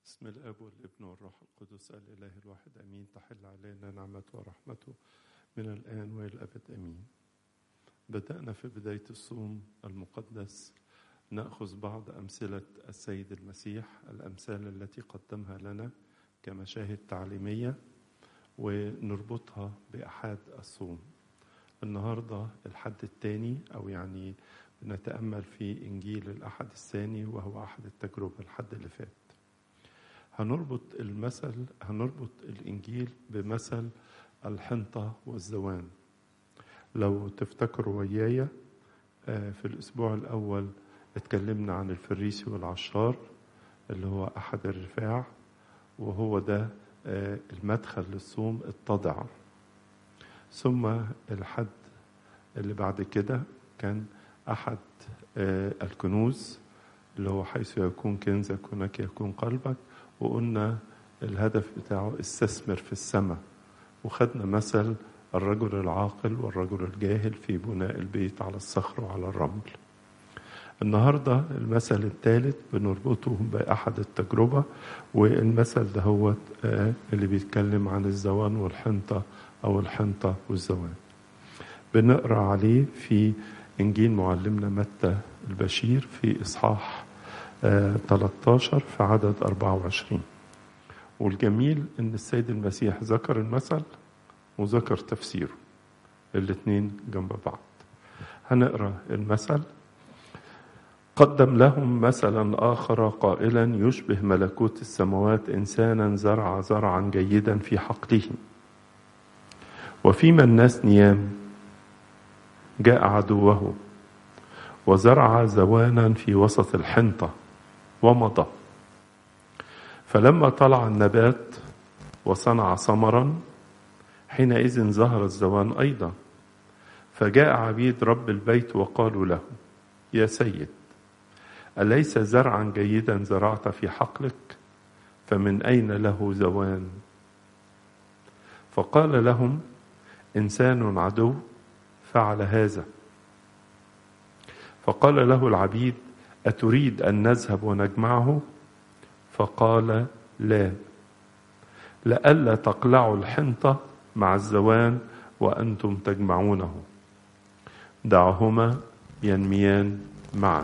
بسم الاب والابن والروح القدس الاله الواحد امين تحل علينا نعمته ورحمته من الان والى الابد امين بدانا في بدايه الصوم المقدس ناخذ بعض امثله السيد المسيح الامثال التي قدمها لنا كمشاهد تعليميه ونربطها باحاد الصوم النهارده الحد الثاني او يعني نتامل في انجيل الاحد الثاني وهو احد التجربه الحد اللي فات هنربط المثل هنربط الانجيل بمثل الحنطه والزوان لو تفتكروا ويايا في الاسبوع الاول اتكلمنا عن الفريسي والعشار اللي هو احد الرفاع وهو ده المدخل للصوم التضع ثم الحد اللي بعد كده كان احد الكنوز اللي هو حيث يكون كنزك هناك يكون قلبك وقلنا الهدف بتاعه استثمر في السماء وخدنا مثل الرجل العاقل والرجل الجاهل في بناء البيت على الصخر وعلى الرمل النهاردة المثل الثالث بنربطه بأحد التجربة والمثل ده هو اللي بيتكلم عن الزوان والحنطة أو الحنطة والزوان بنقرأ عليه في إنجيل معلمنا متى البشير في إصحاح 13 في عدد 24 والجميل ان السيد المسيح ذكر المثل وذكر تفسيره الاثنين جنب بعض هنقرا المثل قدم لهم مثلا اخر قائلا يشبه ملكوت السماوات انسانا زرع زرعا جيدا في حقله وفيما الناس نيام جاء عدوه وزرع زوانا في وسط الحنطه ومضى فلما طلع النبات وصنع ثمرا حينئذ ظهر الزوان ايضا فجاء عبيد رب البيت وقالوا له يا سيد اليس زرعا جيدا زرعت في حقلك فمن اين له زوان فقال لهم انسان عدو فعل هذا فقال له العبيد أتريد أن نذهب ونجمعه؟ فقال لا لئلا تقلعوا الحنطة مع الزوان وأنتم تجمعونه دعهما ينميان معا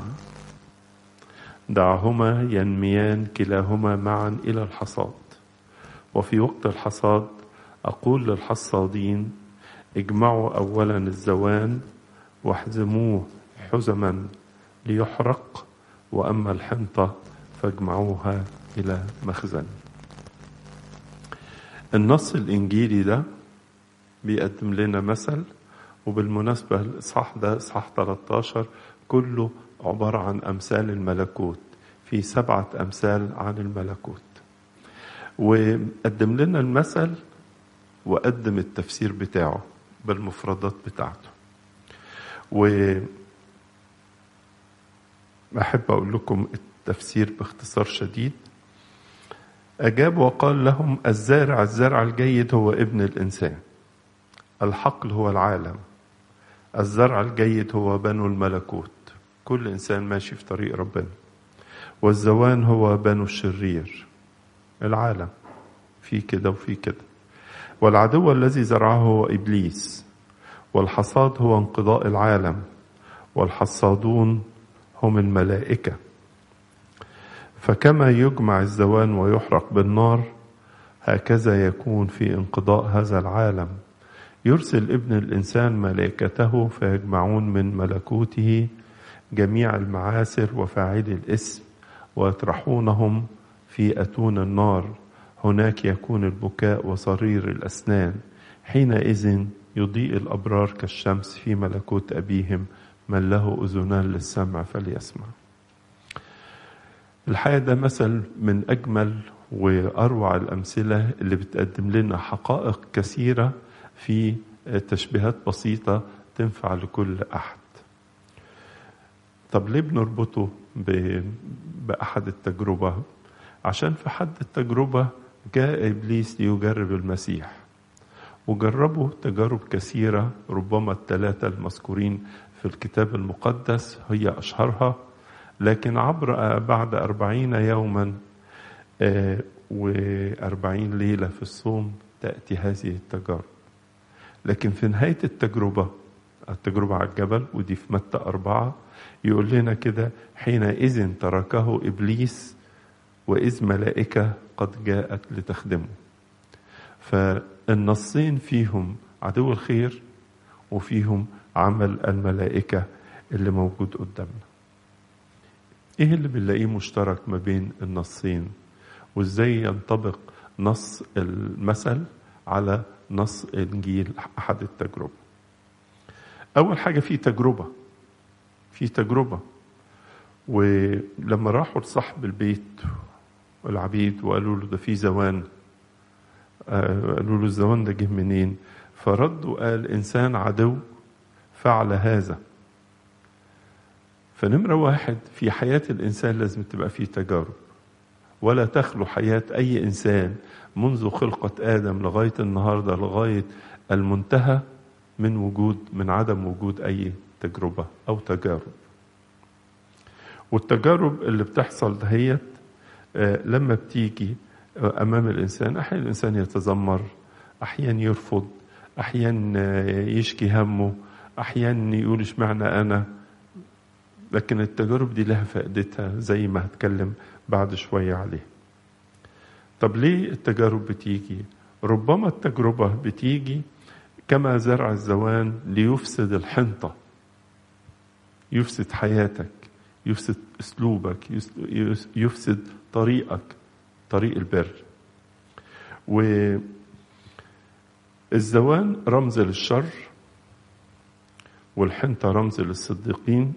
دعهما ينميان كلاهما معا إلى الحصاد وفي وقت الحصاد أقول للحصادين اجمعوا أولا الزوان واحزموه حزما ليحرق واما الحنطه فاجمعوها الى مخزن النص الانجيلي ده بيقدم لنا مثل وبالمناسبه الاصحاح ده اصحاح 13 كله عباره عن امثال الملكوت في سبعه امثال عن الملكوت وقدم لنا المثل وقدم التفسير بتاعه بالمفردات بتاعته و أحب أقول لكم التفسير باختصار شديد أجاب وقال لهم الزارع الزرع الجيد هو ابن الإنسان الحقل هو العالم الزرع الجيد هو بنو الملكوت كل إنسان ماشي في طريق ربنا والزوان هو بنو الشرير العالم في كده وفي كده والعدو الذي زرعه هو إبليس والحصاد هو انقضاء العالم والحصادون هم الملائكة فكما يجمع الزوان ويحرق بالنار هكذا يكون في انقضاء هذا العالم يرسل ابن الإنسان ملائكته فيجمعون من ملكوته جميع المعاسر وفاعلي الإثم ويطرحونهم في أتون النار هناك يكون البكاء وصرير الأسنان حينئذ يضيء الأبرار كالشمس في ملكوت أبيهم من له أذنان للسمع فليسمع الحقيقة ده مثل من أجمل وأروع الأمثلة اللي بتقدم لنا حقائق كثيرة في تشبيهات بسيطة تنفع لكل أحد طب ليه بنربطه بأحد التجربة عشان في حد التجربة جاء إبليس ليجرب المسيح وجربوا تجارب كثيرة ربما الثلاثة المذكورين في الكتاب المقدس هي أشهرها لكن عبر بعد أربعين يوما آه وأربعين ليلة في الصوم تأتي هذه التجارب لكن في نهاية التجربة التجربة على الجبل ودي في متى أربعة يقول لنا كده حينئذ تركه إبليس وإذ ملائكة قد جاءت لتخدمه فالنصين فيهم عدو الخير وفيهم عمل الملائكة اللي موجود قدامنا ايه اللي بنلاقيه مشترك ما بين النصين وازاي ينطبق نص المثل على نص انجيل احد التجربه اول حاجه في تجربه في تجربه ولما راحوا لصاحب البيت والعبيد وقالوا له ده في زوان قالوا له الزوان ده جه منين فرد وقال انسان عدو فعل هذا فنمرة واحد في حياة الإنسان لازم تبقى فيه تجارب ولا تخلو حياة أي إنسان منذ خلقة آدم لغاية النهاردة لغاية المنتهى من وجود من عدم وجود أي تجربة أو تجارب والتجارب اللي بتحصل دهيت لما بتيجي أمام الإنسان أحيانا الإنسان يتذمر أحيانا يرفض أحيانا يشكي همه أحيانا يقول اشمعنى أنا لكن التجارب دي لها فائدتها زي ما هتكلم بعد شوية عليه طب ليه التجارب بتيجي ربما التجربة بتيجي كما زرع الزوان ليفسد الحنطة يفسد حياتك يفسد اسلوبك يفسد طريقك طريق البر والزوان رمز للشر والحنطة رمز للصديقين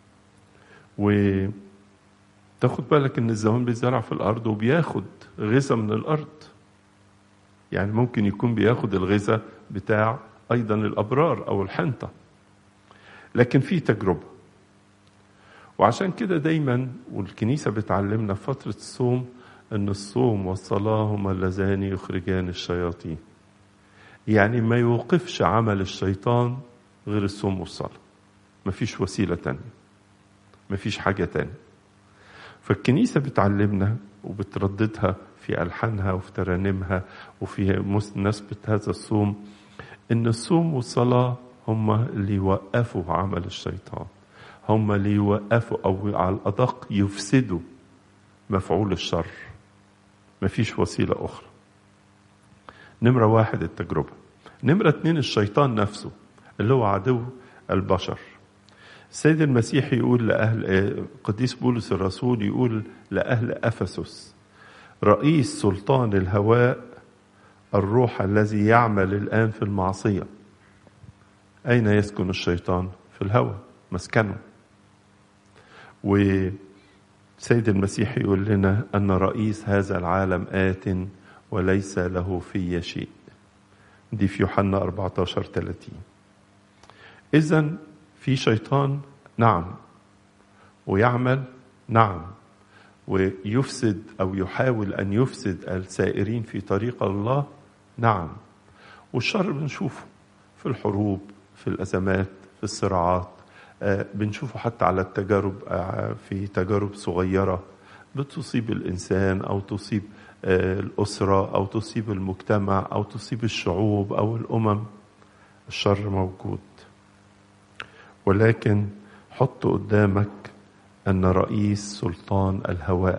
وتاخد بالك ان الزوان بيزرع في الارض وبياخد غذاء من الارض يعني ممكن يكون بياخد الغذاء بتاع ايضا الابرار او الحنطه لكن في تجربه وعشان كده دايما والكنيسه بتعلمنا في فتره الصوم ان الصوم والصلاه هما اللذان يخرجان الشياطين يعني ما يوقفش عمل الشيطان غير الصوم والصلاه مفيش وسيله تانيه مفيش حاجة تاني فالكنيسة بتعلمنا وبترددها في ألحانها وفي ترانيمها وفي مناسبة هذا الصوم إن الصوم والصلاة هما اللي يوقفوا عمل الشيطان هما اللي يوقفوا أو على الأدق يفسدوا مفعول الشر مفيش وسيلة أخرى نمرة واحد التجربة نمرة اتنين الشيطان نفسه اللي هو عدو البشر السيد المسيح يقول لأهل قديس بولس الرسول يقول لأهل أفسس رئيس سلطان الهواء الروح الذي يعمل الآن في المعصية أين يسكن الشيطان؟ في الهواء مسكنه وسيد المسيح يقول لنا أن رئيس هذا العالم آت وليس له في شيء دي في يوحنا 14 30 إذا في شيطان نعم ويعمل نعم ويفسد او يحاول ان يفسد السائرين في طريق الله نعم والشر بنشوفه في الحروب في الازمات في الصراعات بنشوفه حتى على التجارب في تجارب صغيره بتصيب الانسان او تصيب الاسره او تصيب المجتمع او تصيب الشعوب او الامم الشر موجود ولكن حط قدامك ان رئيس سلطان الهواء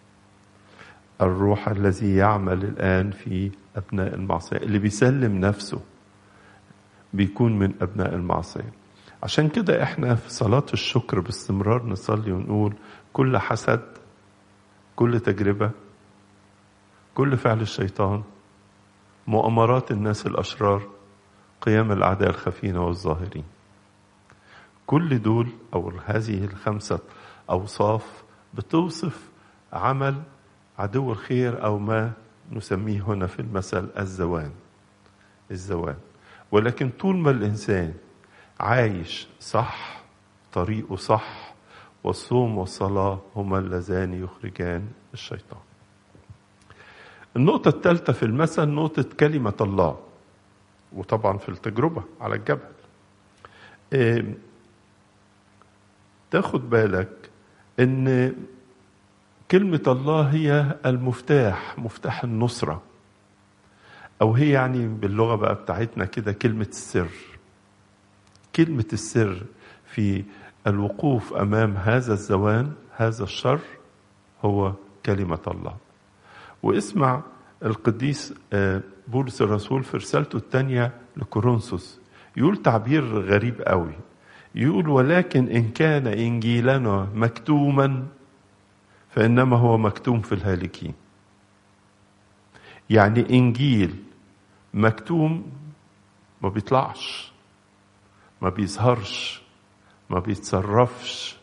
الروح الذي يعمل الان في ابناء المعصيه اللي بيسلم نفسه بيكون من ابناء المعصيه عشان كده احنا في صلاه الشكر باستمرار نصلي ونقول كل حسد كل تجربه كل فعل الشيطان مؤامرات الناس الاشرار قيام الاعداء الخفين والظاهرين كل دول او هذه الخمسه اوصاف بتوصف عمل عدو الخير او ما نسميه هنا في المثل الزوان الزوان ولكن طول ما الانسان عايش صح طريقه صح والصوم والصلاه هما اللذان يخرجان الشيطان النقطة الثالثة في المثل نقطة كلمة الله وطبعا في التجربة على الجبل تاخد بالك ان كلمة الله هي المفتاح مفتاح النصرة أو هي يعني باللغة بقى بتاعتنا كده كلمة السر كلمة السر في الوقوف أمام هذا الزوان هذا الشر هو كلمة الله واسمع القديس بولس الرسول في رسالته الثانية لكورنثوس يقول تعبير غريب قوي يقول ولكن إن كان إنجيلنا مكتوما فإنما هو مكتوم في الهالكين يعني إنجيل مكتوم ما بيطلعش ما بيظهرش ما بيتصرفش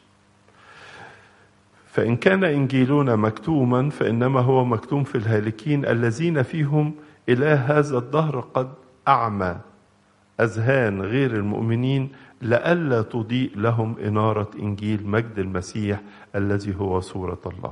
فإن كان إنجيلنا مكتوما فإنما هو مكتوم في الهالكين الذين فيهم إله هذا الدهر قد أعمى أذهان غير المؤمنين لئلا تضيء لهم إنارة إنجيل مجد المسيح الذي هو صورة الله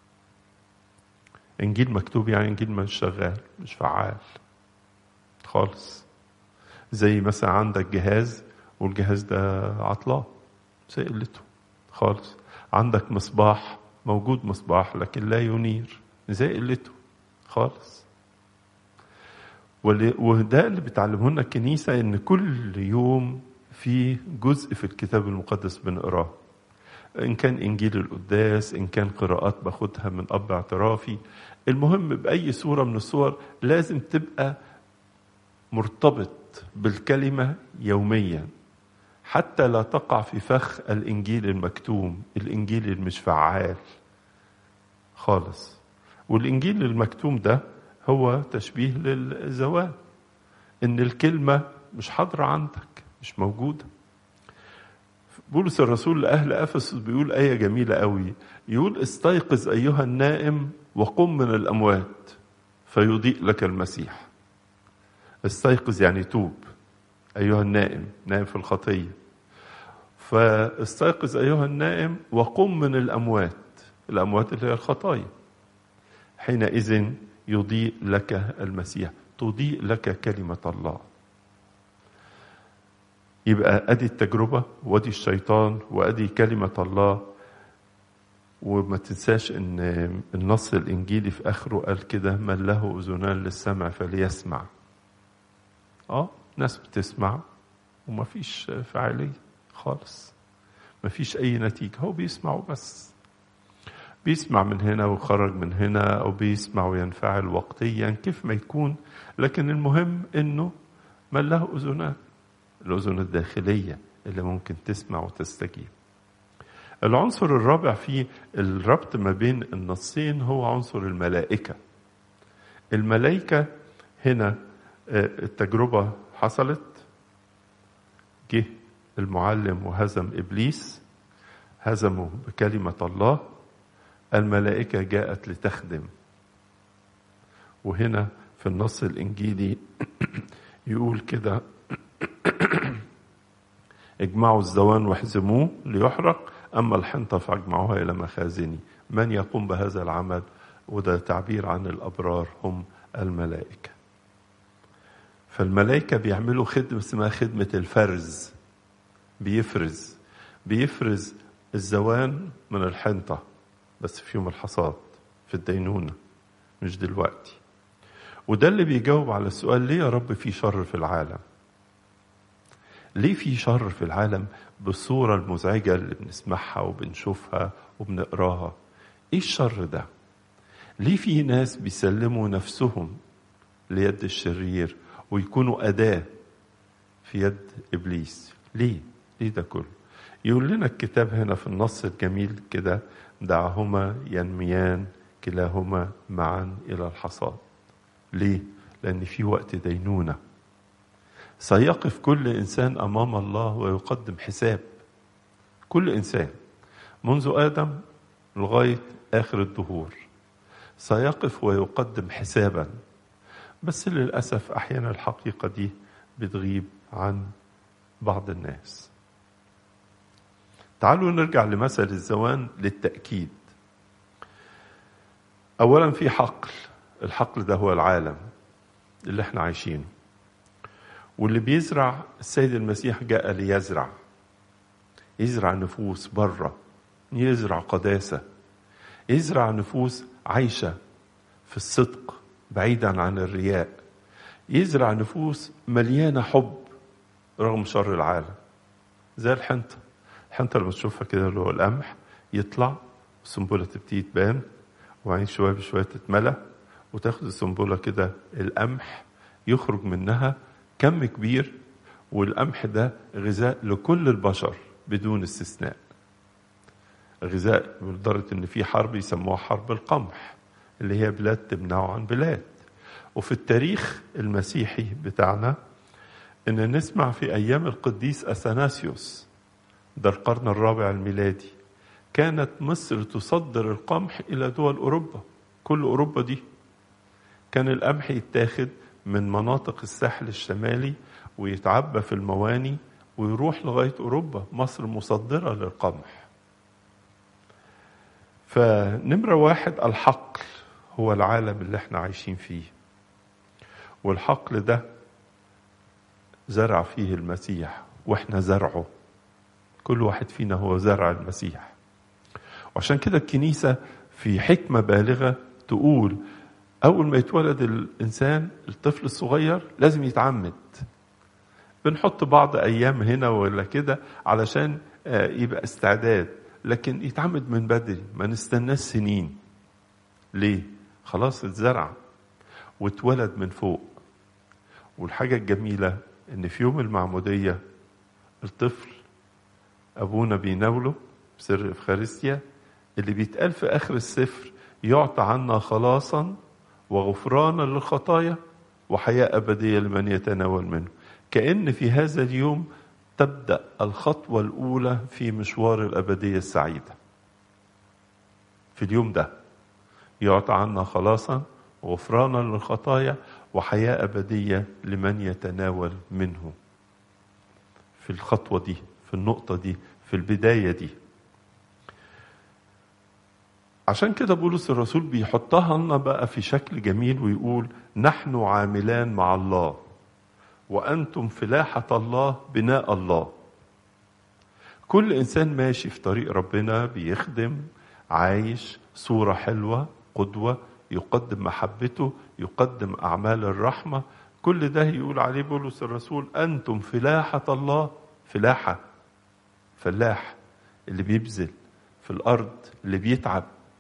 إنجيل مكتوب يعني إنجيل مش شغال مش فعال خالص زي مثلا عندك جهاز والجهاز ده عطلان زي قلته خالص عندك مصباح موجود مصباح لكن لا ينير زي قلته خالص وده اللي بتعلمه لنا الكنيسة إن كل يوم في جزء في الكتاب المقدس بنقراه إن كان إنجيل القداس إن كان قراءات باخدها من أب اعترافي المهم بأي صورة من الصور لازم تبقى مرتبط بالكلمة يوميا حتى لا تقع في فخ الإنجيل المكتوم الإنجيل المش فعال خالص والإنجيل المكتوم ده هو تشبيه للزواج إن الكلمة مش حاضرة عندك مش موجودة بولس الرسول لأهل أفسس بيقول آية جميلة قوي يقول استيقظ أيها النائم وقم من الأموات فيضيء لك المسيح استيقظ يعني توب أيها النائم نائم في الخطية فاستيقظ أيها النائم وقم من الأموات الأموات اللي هي الخطايا حينئذ يضيء لك المسيح تضيء لك كلمة الله يبقى ادي التجربه وادي الشيطان وادي كلمه الله وما تنساش ان النص الانجيلي في اخره قال كده من له اذنان للسمع فليسمع اه ناس بتسمع وما فيش فعاليه خالص ما فيش اي نتيجه هو بيسمع بس بيسمع من هنا وخرج من هنا او بيسمع وينفعل وقتيا كيف ما يكون لكن المهم انه من له اذنان الأذن الداخلية اللي ممكن تسمع وتستجيب العنصر الرابع في الربط ما بين النصين هو عنصر الملائكة الملائكة هنا التجربة حصلت جه المعلم وهزم إبليس هزمه بكلمة الله الملائكة جاءت لتخدم وهنا في النص الإنجيلي يقول كده اجمعوا الزوان واحزموه ليحرق أما الحنطة فاجمعوها إلى مخازني من يقوم بهذا العمل وده تعبير عن الأبرار هم الملائكة فالملائكة بيعملوا خدمة اسمها خدمة الفرز بيفرز بيفرز الزوان من الحنطة بس في يوم الحصاد في الدينونة مش دلوقتي وده اللي بيجاوب على السؤال ليه يا رب في شر في العالم ليه في شر في العالم بالصورة المزعجة اللي بنسمعها وبنشوفها وبنقراها ايه الشر ده ليه في ناس بيسلموا نفسهم ليد الشرير ويكونوا أداة في يد إبليس ليه ليه ده كله يقول لنا الكتاب هنا في النص الجميل كده دعهما ينميان كلاهما معا إلى الحصاد ليه لأن في وقت دينونة سيقف كل إنسان أمام الله ويقدم حساب كل إنسان منذ آدم لغاية آخر الدهور سيقف ويقدم حسابا بس للأسف أحيانا الحقيقة دي بتغيب عن بعض الناس تعالوا نرجع لمثل الزوان للتأكيد أولا في حقل الحقل ده هو العالم اللي احنا عايشينه واللي بيزرع السيد المسيح جاء ليزرع يزرع نفوس بره يزرع قداسة يزرع نفوس عايشة في الصدق بعيدا عن الرياء يزرع نفوس مليانة حب رغم شر العالم زي الحنطة الحنطة لما تشوفها كده اللي هو القمح يطلع السنبلة تبتدي تبان وبعدين شوية بشوية تتملى وتاخد السنبلة كده القمح يخرج منها كم كبير والقمح ده غذاء لكل البشر بدون استثناء غذاء لدرجة إن في حرب يسموها حرب القمح اللي هي بلاد تمنعه عن بلاد وفي التاريخ المسيحي بتاعنا إن نسمع في أيام القديس أثناسيوس ده القرن الرابع الميلادي كانت مصر تصدر القمح إلى دول أوروبا كل أوروبا دي كان القمح يتاخد من مناطق الساحل الشمالي ويتعبى في المواني ويروح لغاية أوروبا مصر مصدرة للقمح فنمرة واحد الحقل هو العالم اللي احنا عايشين فيه والحقل ده زرع فيه المسيح واحنا زرعه كل واحد فينا هو زرع المسيح وعشان كده الكنيسة في حكمة بالغة تقول أول ما يتولد الإنسان الطفل الصغير لازم يتعمد بنحط بعض أيام هنا ولا كده علشان يبقى استعداد لكن يتعمد من بدري ما نستناش سنين ليه خلاص اتزرع واتولد من فوق والحاجة الجميلة ان في يوم المعمودية الطفل ابونا بيناوله بسر افخارستيا اللي بيتقال في اخر السفر يعطى عنا خلاصا وغفرانا للخطايا وحياة أبدية لمن يتناول منه كأن في هذا اليوم تبدأ الخطوة الأولى في مشوار الأبدية السعيدة في اليوم ده يعطى عنا خلاصا غفرانا للخطايا وحياة أبدية لمن يتناول منه في الخطوة دي في النقطة دي في البداية دي عشان كده بولس الرسول بيحطها لنا بقى في شكل جميل ويقول نحن عاملان مع الله وأنتم فلاحة الله بناء الله كل إنسان ماشي في طريق ربنا بيخدم عايش صورة حلوة قدوة يقدم محبته يقدم أعمال الرحمة كل ده يقول عليه بولس الرسول أنتم فلاحة الله فلاحة فلاح اللي بيبذل في الأرض اللي بيتعب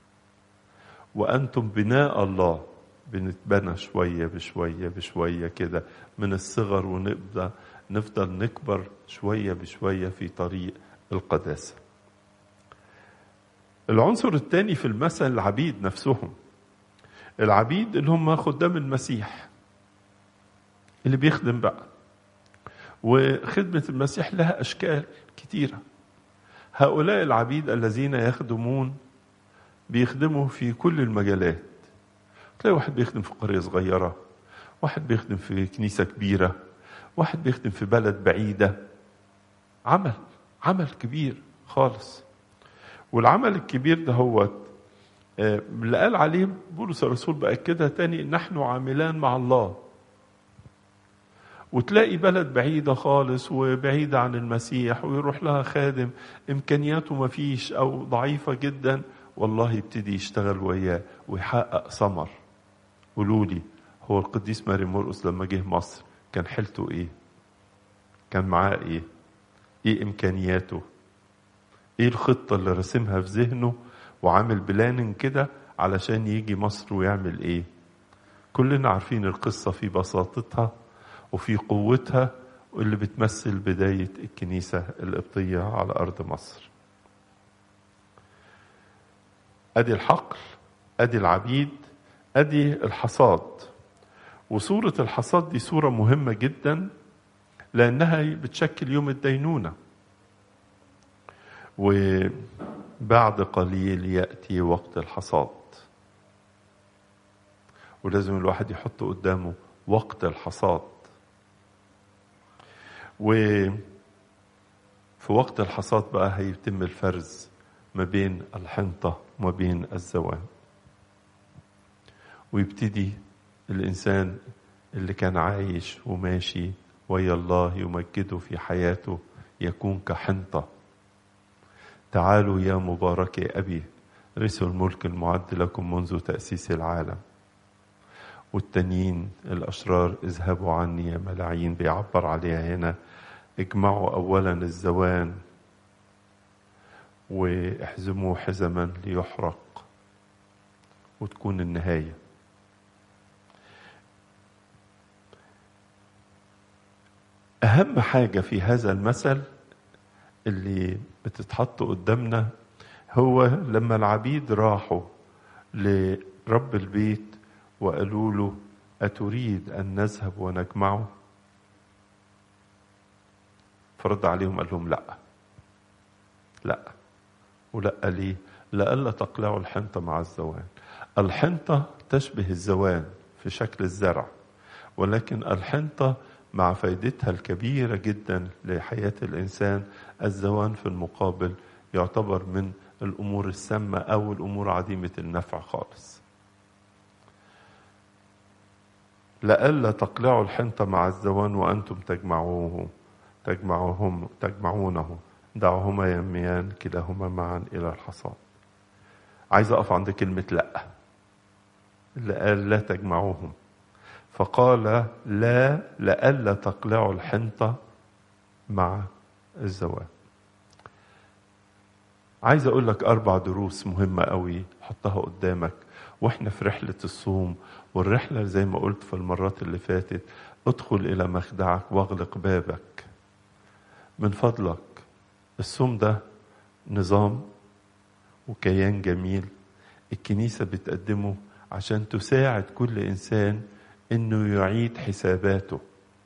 وأنتم بناء الله بنتبنى شوية بشوية بشوية كده من الصغر ونبدأ نفضل نكبر شوية بشوية في طريق القداسة العنصر الثاني في المثل العبيد نفسهم العبيد اللي هم خدام المسيح اللي بيخدم بقى وخدمة المسيح لها أشكال كتيرة هؤلاء العبيد الذين يخدمون بيخدموا في كل المجالات تلاقي واحد بيخدم في قرية صغيرة واحد بيخدم في كنيسة كبيرة واحد بيخدم في بلد بعيدة عمل عمل كبير خالص والعمل الكبير ده هو اللي قال عليه بولس الرسول بأكدها تاني نحن عاملان مع الله وتلاقي بلد بعيدة خالص وبعيدة عن المسيح ويروح لها خادم إمكانياته ما فيش أو ضعيفة جدا والله يبتدي يشتغل وياه ويحقق ثمر قولوا لي هو القديس ماري مرقس لما جه مصر كان حيلته ايه كان معاه ايه ايه امكانياته ايه الخطة اللي رسمها في ذهنه وعامل بلاننج كده علشان يجي مصر ويعمل ايه كلنا عارفين القصة في بساطتها وفي قوتها واللي بتمثل بداية الكنيسة القبطية على أرض مصر ادي الحقل ادي العبيد ادي الحصاد وصورة الحصاد دي صورة مهمة جدا لأنها بتشكل يوم الدينونة وبعد قليل يأتي وقت الحصاد ولازم الواحد يحط قدامه وقت الحصاد وفي وقت الحصاد بقى هيتم الفرز ما بين الحنطة وما بين الزوان ويبتدي الإنسان اللي كان عايش وماشي ويا الله يمجده في حياته يكون كحنطة تعالوا يا مبارك أبي رثوا الملك المعد لكم منذ تأسيس العالم والتانيين الأشرار اذهبوا عني يا ملاعين بيعبر عليها هنا اجمعوا أولا الزوان واحزموا حزما ليحرق وتكون النهايه اهم حاجه في هذا المثل اللي بتتحط قدامنا هو لما العبيد راحوا لرب البيت وقالوا له اتريد ان نذهب ونجمعه فرد عليهم قال لهم لا لا ولا ليه لئلا تقلعوا الحنطة مع الزوان الحنطة تشبه الزوان في شكل الزرع ولكن الحنطة مع فائدتها الكبيرة جدا لحياة الإنسان الزوان في المقابل يعتبر من الأمور السامة أو الأمور عديمة النفع خالص لئلا تقلعوا الحنطة مع الزوان وأنتم تجمعوه تجمعوهم تجمعونه دعهما ينميان كلاهما معا إلى الحصاد عايز أقف عند كلمة لأ اللي قال لا تجمعوهم فقال لا لئلا تقلعوا الحنطة مع الزواج عايز أقول لك أربع دروس مهمة قوي حطها قدامك وإحنا في رحلة الصوم والرحلة زي ما قلت في المرات اللي فاتت ادخل إلى مخدعك واغلق بابك من فضلك الصوم ده نظام وكيان جميل الكنيسة بتقدمه عشان تساعد كل إنسان إنه يعيد حساباته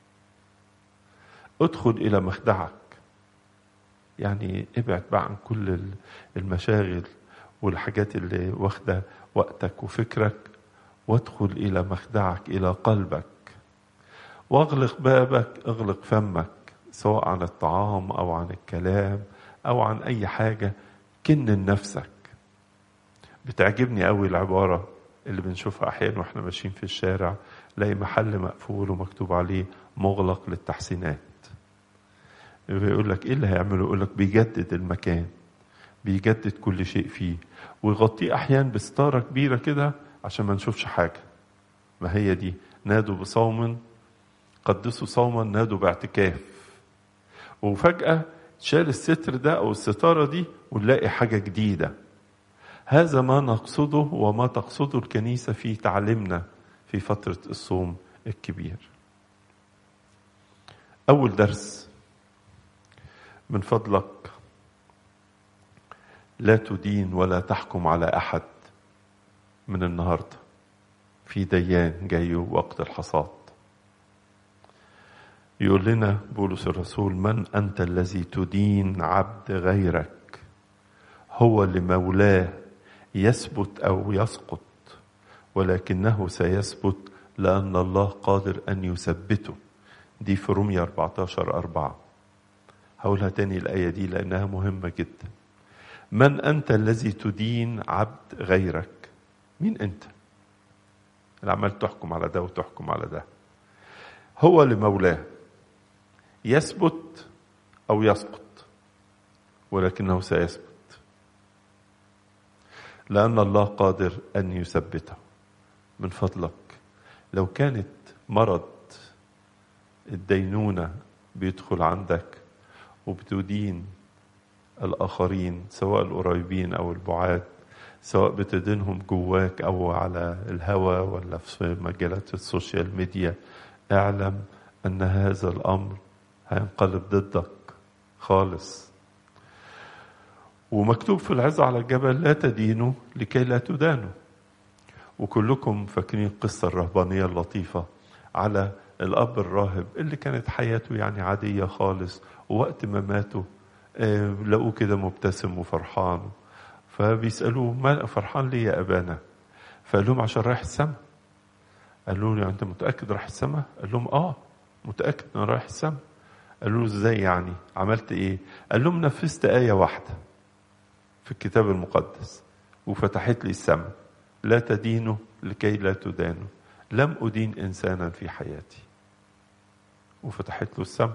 ادخل إلى مخدعك يعني ابعد بقى عن كل المشاغل والحاجات اللي واخدة وقتك وفكرك وادخل إلى مخدعك إلى قلبك واغلق بابك اغلق فمك سواء عن الطعام او عن الكلام او عن اي حاجه كن لنفسك بتعجبني قوي العباره اللي بنشوفها احيانا واحنا ماشيين في الشارع لاقي محل مقفول ومكتوب عليه مغلق للتحسينات بيقول لك ايه اللي هيعمله يقول لك بيجدد المكان بيجدد كل شيء فيه ويغطيه احيانا بستاره كبيره كده عشان ما نشوفش حاجه ما هي دي نادوا بصوم قدسوا صوما نادوا باعتكاف وفجأة شال الستر ده أو الستارة دي ونلاقي حاجة جديدة هذا ما نقصده وما تقصده الكنيسة في تعليمنا في فترة الصوم الكبير أول درس من فضلك لا تدين ولا تحكم على أحد من النهاردة في ديان جاي وقت الحصاد يقول لنا بولس الرسول من أنت الذي تدين عبد غيرك هو لمولاه يثبت أو يسقط ولكنه سيثبت لأن الله قادر أن يثبته دي في رومية 14 أربعة هقولها تاني الآية دي لأنها مهمة جدا من أنت الذي تدين عبد غيرك مين أنت اللي عمال تحكم على ده وتحكم على ده هو لمولاه يثبت او يسقط ولكنه سيثبت لان الله قادر ان يثبته من فضلك لو كانت مرض الدينونه بيدخل عندك وبتدين الاخرين سواء القريبين او البعاد سواء بتدينهم جواك او على الهوى ولا في مجالات السوشيال ميديا اعلم ان هذا الامر هينقلب ضدك خالص ومكتوب في العظة على الجبل لا تدينوا لكي لا تدانوا وكلكم فاكرين القصة الرهبانية اللطيفة على الأب الراهب اللي كانت حياته يعني عادية خالص ووقت ما ماتوا آه لقوه كده مبتسم وفرحان فبيسألوه ما فرحان ليه يا أبانا فقال لهم عشان رايح السماء قالوا له أنت متأكد رايح السماء قال لهم آه متأكد أنا رايح السماء قالوا له ازاي يعني عملت ايه قال لهم نفذت آية واحدة في الكتاب المقدس وفتحت لي السماء لا تدينوا لكي لا تدانوا لم أدين إنسانا في حياتي وفتحت له السماء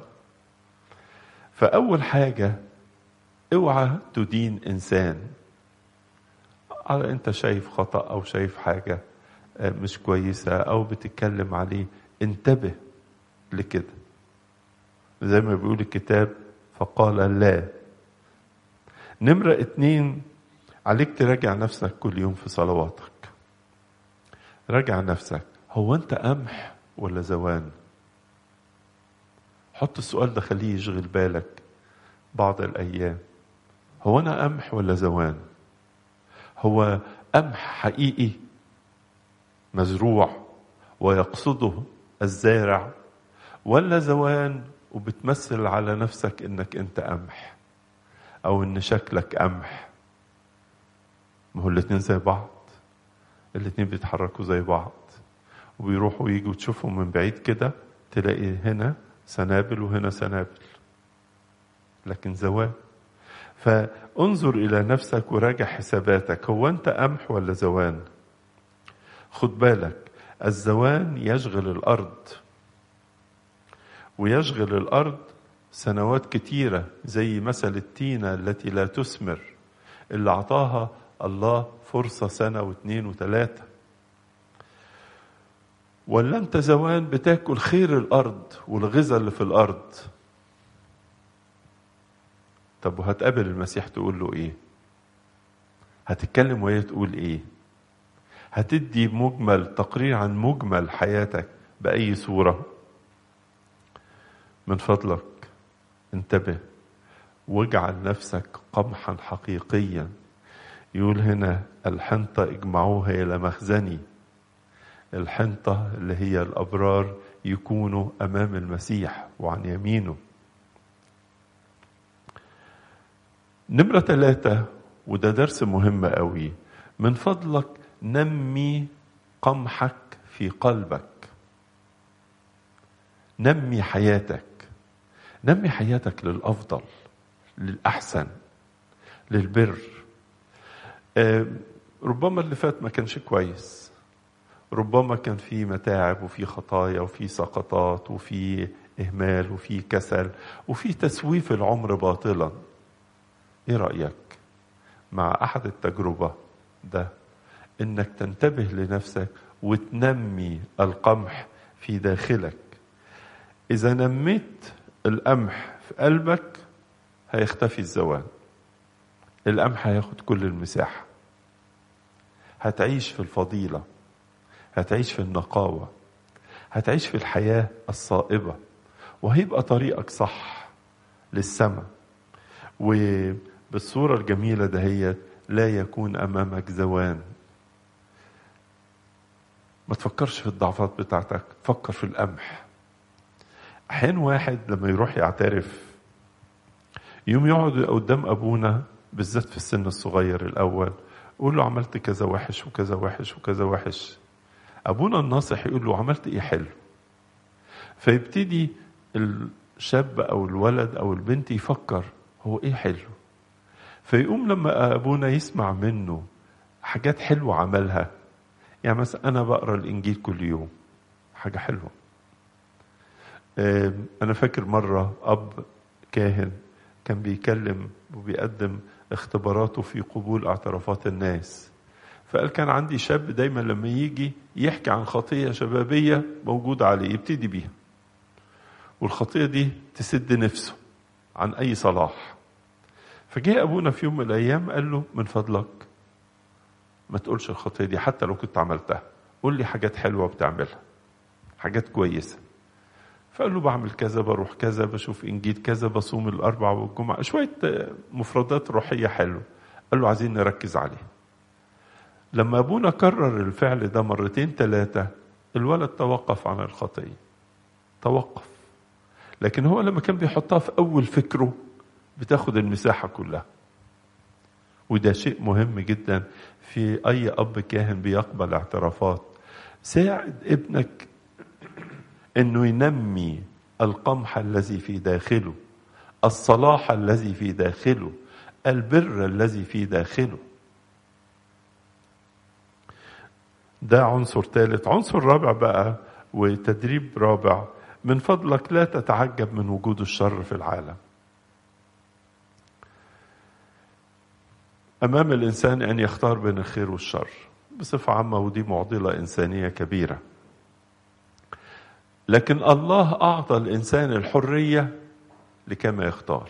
فأول حاجة اوعى تدين إنسان على انت شايف خطأ او شايف حاجة مش كويسة او بتتكلم عليه انتبه لكده زي ما بيقول الكتاب فقال لا نمرة اتنين عليك تراجع نفسك كل يوم في صلواتك راجع نفسك هو انت قمح ولا زوان حط السؤال ده خليه يشغل بالك بعض الايام هو انا قمح ولا زوان هو قمح حقيقي مزروع ويقصده الزارع ولا زوان وبتمثل على نفسك انك انت قمح او ان شكلك قمح ما هو الاتنين زي بعض الاتنين بيتحركوا زي بعض وبيروحوا ويجوا تشوفهم من بعيد كده تلاقي هنا سنابل وهنا سنابل لكن زوال فانظر الى نفسك وراجع حساباتك هو انت قمح ولا زوان خد بالك الزوان يشغل الارض ويشغل الارض سنوات كتيره زي مثل التينه التي لا تثمر اللي اعطاها الله فرصه سنه واثنين وثلاثه ولا انت زوان بتاكل خير الارض والغذاء اللي في الارض طب وهتقابل المسيح تقول له ايه هتتكلم وهي تقول ايه هتدي مجمل تقرير عن مجمل حياتك باي صوره من فضلك انتبه واجعل نفسك قمحا حقيقيا يقول هنا الحنطه اجمعوها الى مخزني الحنطه اللي هي الابرار يكونوا امام المسيح وعن يمينه نمرة ثلاثة وده درس مهم قوي من فضلك نمي قمحك في قلبك نمي حياتك نمي حياتك للأفضل للأحسن للبر آه ربما اللي فات ما كانش كويس ربما كان في متاعب وفي خطايا وفي سقطات وفي إهمال وفي كسل وفي تسويف العمر باطلا ايه رايك مع احد التجربه ده انك تنتبه لنفسك وتنمي القمح في داخلك اذا نميت القمح في قلبك هيختفي الزوان القمح هياخد كل المساحه هتعيش في الفضيله هتعيش في النقاوه هتعيش في الحياه الصائبه وهيبقى طريقك صح للسماء وبالصورة الجميلة دهيت لا يكون أمامك زوان ما تفكرش في الضعفات بتاعتك فكر في القمح أحيان واحد لما يروح يعترف يوم يقعد قدام أبونا بالذات في السن الصغير الأول يقول له عملت كذا وحش وكذا وحش وكذا وحش أبونا الناصح يقول له عملت إيه حلو فيبتدي الشاب أو الولد أو البنت يفكر هو ايه حلو فيقوم لما ابونا يسمع منه حاجات حلوه عملها يعني مثلا انا بقرا الانجيل كل يوم حاجه حلوه انا فاكر مره اب كاهن كان بيكلم وبيقدم اختباراته في قبول اعترافات الناس فقال كان عندي شاب دايما لما يجي يحكي عن خطيه شبابيه موجوده عليه يبتدي بيها والخطيه دي تسد نفسه عن اي صلاح فجاء ابونا في يوم من الايام قال له من فضلك ما تقولش الخطيه دي حتى لو كنت عملتها قول لي حاجات حلوه بتعملها حاجات كويسه فقال له بعمل كذا بروح كذا بشوف انجيل كذا بصوم الاربع والجمعه شويه مفردات روحيه حلوه قال له عايزين نركز عليها لما ابونا كرر الفعل ده مرتين ثلاثه الولد توقف عن الخطيه توقف لكن هو لما كان بيحطها في اول فكره بتاخد المساحه كلها وده شيء مهم جدا في اي اب كاهن بيقبل اعترافات ساعد ابنك انه ينمي القمح الذي في داخله الصلاح الذي في داخله البر الذي في داخله ده عنصر ثالث عنصر رابع بقى وتدريب رابع من فضلك لا تتعجب من وجود الشر في العالم أمام الإنسان أن يختار بين الخير والشر بصفة عامة ودي معضلة إنسانية كبيرة لكن الله أعطى الإنسان الحرية لكي ما يختار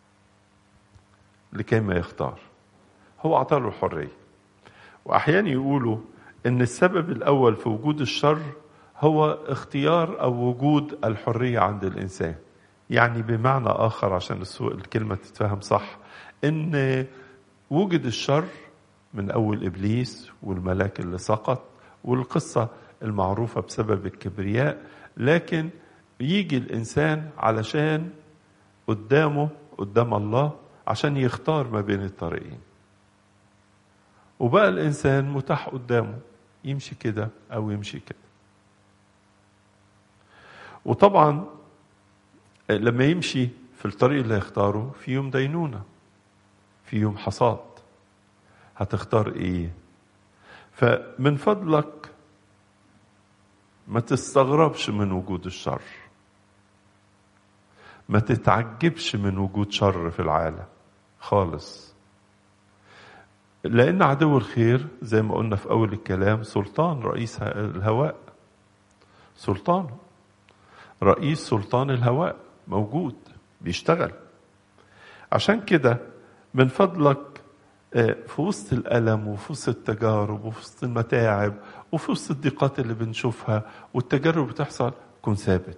لكي ما يختار هو أعطى له الحرية وأحيانا يقولوا إن السبب الأول في وجود الشر هو اختيار أو وجود الحرية عند الإنسان يعني بمعنى آخر عشان السوق الكلمة تتفهم صح إن وجد الشر من أول إبليس والملاك اللي سقط والقصة المعروفة بسبب الكبرياء لكن يجي الإنسان علشان قدامه قدام الله عشان يختار ما بين الطريقين وبقى الإنسان متاح قدامه يمشي كده أو يمشي كده وطبعا لما يمشي في الطريق اللي هيختاره في يوم دينونة في يوم حصاد هتختار ايه فمن فضلك ما تستغربش من وجود الشر ما تتعجبش من وجود شر في العالم خالص لأن عدو الخير زي ما قلنا في أول الكلام سلطان رئيس الهواء سلطانه رئيس سلطان الهواء موجود بيشتغل عشان كده من فضلك في وسط الألم وفي وسط التجارب وفي وسط المتاعب وفي وسط الضيقات اللي بنشوفها والتجارب بتحصل كن ثابت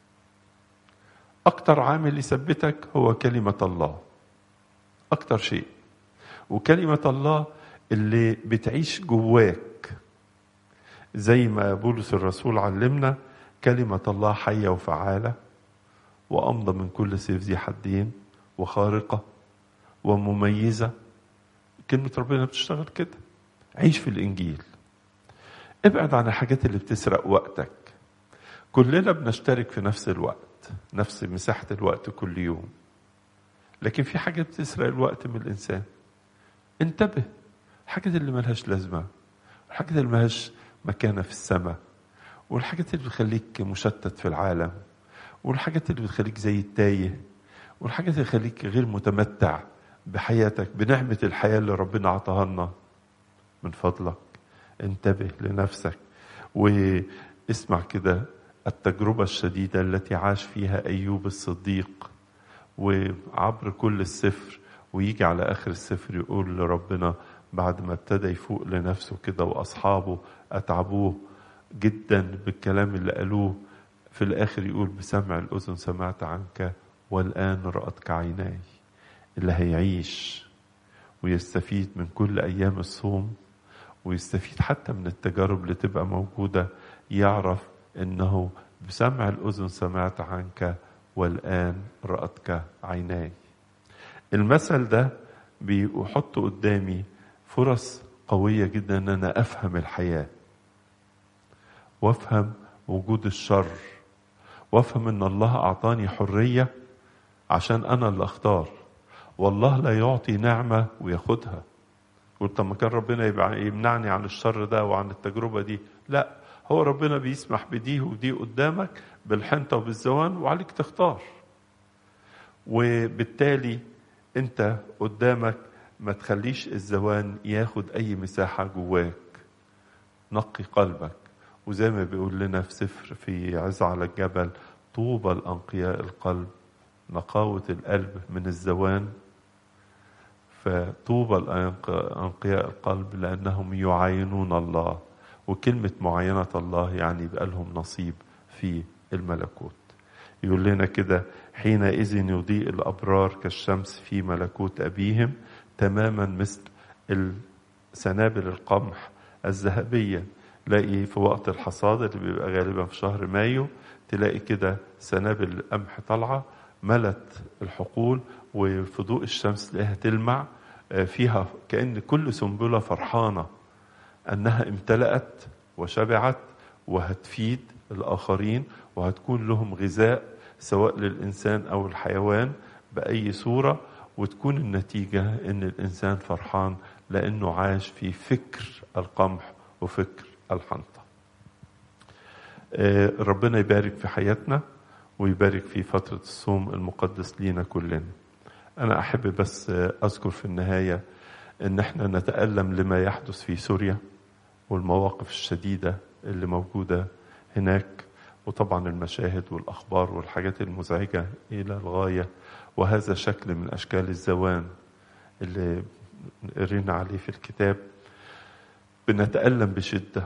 أكتر عامل يثبتك هو كلمة الله أكتر شيء وكلمة الله اللي بتعيش جواك زي ما بولس الرسول علمنا كلمة الله حية وفعالة وأمضى من كل سيف ذي حدين وخارقة ومميزة كلمة ربنا بتشتغل كده عيش في الإنجيل ابعد عن الحاجات اللي بتسرق وقتك كلنا بنشترك في نفس الوقت نفس مساحة الوقت كل يوم لكن في حاجات بتسرق الوقت من الإنسان انتبه الحاجات اللي ملهاش لازمة الحاجات اللي ملهاش مكانة في السماء والحاجات اللي بتخليك مشتت في العالم والحاجات اللي بتخليك زي التايه والحاجات اللي بتخليك غير متمتع بحياتك بنعمة الحياة اللي ربنا عطاها لنا من فضلك انتبه لنفسك واسمع كده التجربة الشديدة التي عاش فيها أيوب الصديق وعبر كل السفر ويجي على آخر السفر يقول لربنا بعد ما ابتدى يفوق لنفسه كده وأصحابه أتعبوه جدا بالكلام اللي قالوه في الآخر يقول بسمع الأذن سمعت عنك والآن رأتك عيناي اللي هيعيش ويستفيد من كل أيام الصوم ويستفيد حتى من التجارب اللي تبقى موجودة يعرف إنه بسمع الأذن سمعت عنك والآن رأتك عيناي المثل ده بيحط قدامي فرص قوية جدا إن أنا أفهم الحياة وأفهم وجود الشر وأفهم إن الله أعطاني حرية عشان أنا اللي أختار والله لا يعطي نعمة وياخدها قلت طب ما كان ربنا يبقى يمنعني عن الشر ده وعن التجربة دي لا هو ربنا بيسمح بدي ودي قدامك بالحنطة وبالزوان وعليك تختار وبالتالي انت قدامك ما تخليش الزوان ياخد اي مساحة جواك نقي قلبك وزي ما بيقول لنا في سفر في عز على الجبل طوبى الأنقياء القلب نقاوة القلب من الزوان فطوبى أنقياء القلب لأنهم يعاينون الله وكلمة معاينة الله يعني يبقى لهم نصيب في الملكوت يقول لنا كده حينئذ يضيء الأبرار كالشمس في ملكوت أبيهم تماما مثل سنابل القمح الذهبية تلاقي في وقت الحصاد اللي بيبقى غالبا في شهر مايو تلاقي كده سنابل القمح طالعة ملت الحقول وفي ضوء الشمس تلاقيها تلمع فيها كأن كل سنبلة فرحانة أنها امتلأت وشبعت وهتفيد الآخرين وهتكون لهم غذاء سواء للإنسان أو الحيوان بأي صورة وتكون النتيجة إن الإنسان فرحان لأنه عاش في فكر القمح وفكر الحنطة ربنا يبارك في حياتنا ويبارك في فترة الصوم المقدس لينا كلنا أنا أحب بس أذكر في النهاية ان احنا نتألم لما يحدث في سوريا والمواقف الشديدة اللي موجودة هناك وطبعا المشاهد والأخبار والحاجات المزعجة إلى الغاية وهذا شكل من أشكال الزوان اللي قرينا عليه في الكتاب بنتألم بشدة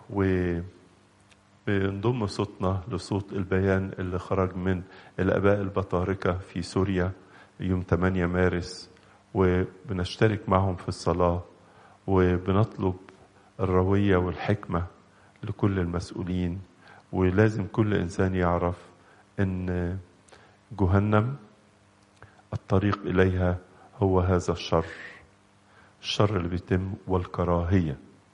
وبنضم صوتنا لصوت البيان اللي خرج من الآباء البطاركة في سوريا يوم 8 مارس وبنشترك معهم في الصلاة وبنطلب الروية والحكمة لكل المسؤولين ولازم كل إنسان يعرف أن جهنم الطريق إليها هو هذا الشر الشر اللي بيتم والكراهية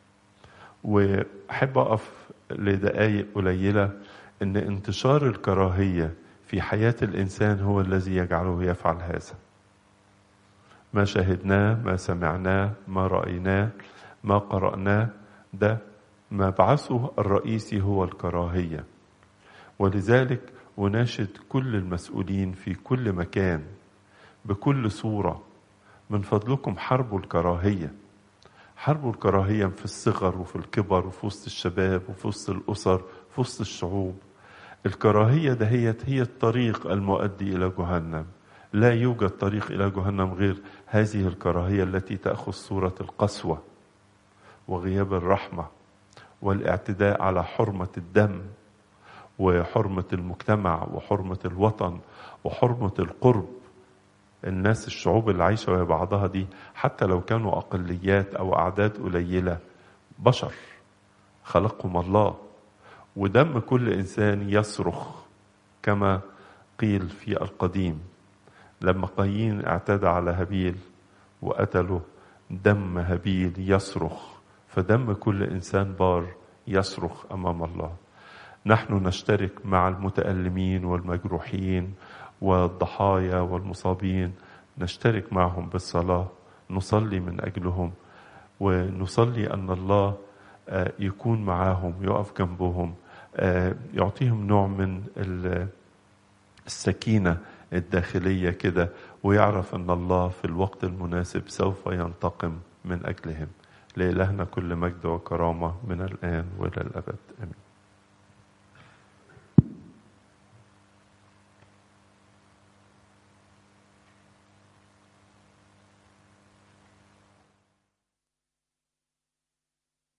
وأحب أقف لدقايق قليلة أن انتشار الكراهية في حياة الإنسان هو الذي يجعله يفعل هذا ما شاهدناه ما سمعناه ما رأيناه ما قرأناه ده مبعثه الرئيسي هو الكراهية ولذلك أناشد كل المسؤولين في كل مكان بكل صورة من فضلكم حاربوا الكراهية حاربوا الكراهية في الصغر وفي الكبر وفي وسط الشباب وفي وسط الأسر في وسط الشعوب الكراهية دهيت هي الطريق المؤدي إلى جهنم لا يوجد طريق إلى جهنم غير هذه الكراهية التي تأخذ صورة القسوة وغياب الرحمة والاعتداء على حرمة الدم وحرمة المجتمع وحرمة الوطن وحرمة القرب الناس الشعوب اللي عايشة وهي بعضها دي حتى لو كانوا أقليات أو أعداد قليلة بشر خلقهم الله ودم كل إنسان يصرخ كما قيل في القديم لما قايين اعتدى على هابيل وقتله دم هابيل يصرخ فدم كل انسان بار يصرخ امام الله نحن نشترك مع المتالمين والمجروحين والضحايا والمصابين نشترك معهم بالصلاه نصلي من اجلهم ونصلي ان الله يكون معاهم يقف جنبهم يعطيهم نوع من السكينه الداخليه كده ويعرف ان الله في الوقت المناسب سوف ينتقم من اجلهم لإلهنا كل مجد وكرامة من الآن وإلى الأبد آمين